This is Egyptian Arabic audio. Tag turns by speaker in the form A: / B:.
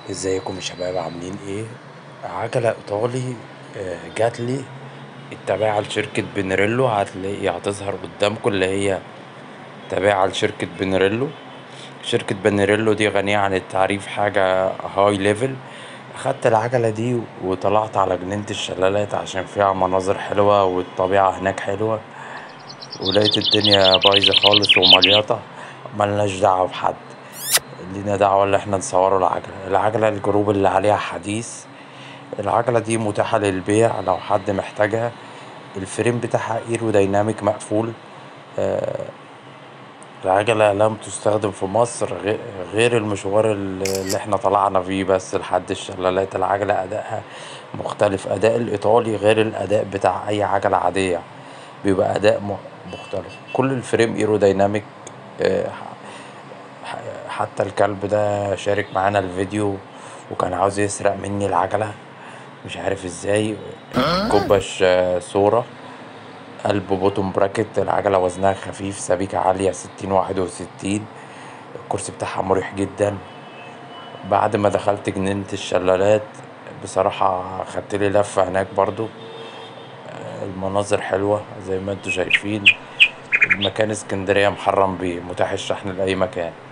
A: ازيكم يا شباب عاملين ايه عجلة ايطالي آه، جاتلي التابعة لشركة بنريلو هتلاقي هتظهر قدامكم اللي هي تابعة لشركة بنريلو شركة بنريلو دي غنية عن التعريف حاجة هاي ليفل اخدت العجلة دي وطلعت على جنينة الشلالات عشان فيها مناظر حلوة والطبيعة هناك حلوة ولقيت الدنيا بايظة خالص ومليطة ملناش دعوة بحد لينا دعوة اللي احنا نصوروا العجلة العجلة الجروب اللي عليها حديث العجلة دي متاحة للبيع لو حد محتاجها الفريم بتاعها ايرو دايناميك مقفول العجلة لم تستخدم في مصر غير المشوار اللي احنا طلعنا فيه بس لحد الشلالات العجلة ادائها مختلف اداء الايطالي غير الاداء بتاع اي عجلة عادية بيبقى اداء مختلف كل الفريم ايرو دايناميك حتى الكلب ده شارك معانا الفيديو وكان عاوز يسرق مني العجلة مش عارف ازاي كوباش صورة قلب بوتوم براكت العجلة وزنها خفيف سبيكة عالية ستين واحد وستين الكرسي بتاعها مريح جدا بعد ما دخلت جنينة الشلالات بصراحة خدتلي لفة هناك برضو المناظر حلوة زي ما انتوا شايفين المكان اسكندرية محرم بيه متاح الشحن لأي مكان.